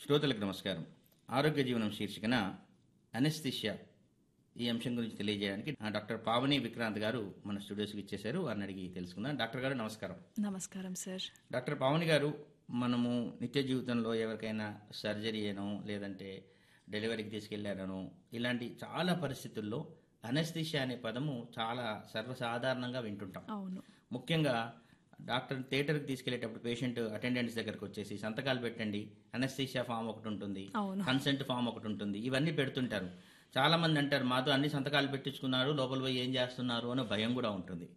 శ్రోతలకు నమస్కారం ఆరోగ్య జీవనం శీర్షికన అనెస్థిషియా ఈ అంశం గురించి తెలియజేయడానికి ఆ డాక్టర్ పావని విక్రాంత్ గారు మన స్టూడియోస్కి ఇచ్చేశారు వారిని అడిగి తెలుసుకుందాం డాక్టర్ గారు నమస్కారం నమస్కారం సార్ డాక్టర్ పావని గారు మనము నిత్య జీవితంలో ఎవరికైనా సర్జరీ అనో లేదంటే డెలివరీకి తీసుకెళ్లారనో ఇలాంటి చాలా పరిస్థితుల్లో అనెస్థిషియా అనే పదము చాలా సర్వసాధారణంగా వింటుంటాం అవును ముఖ్యంగా డాక్టర్ థియేటర్కి తీసుకెళ్లేటప్పుడు పేషెంట్ అటెండెంట్స్ దగ్గరకు వచ్చేసి సంతకాలు పెట్టండి అనస్థీషియా ఫామ్ ఒకటి ఉంటుంది అవును కన్సెంట్ ఫామ్ ఒకటి ఉంటుంది ఇవన్నీ పెడుతుంటారు చాలా మంది అంటారు మాతో అన్ని సంతకాలు పెట్టించుకున్నారు లోపల పోయి ఏం చేస్తున్నారు అనే భయం కూడా ఉంటుంది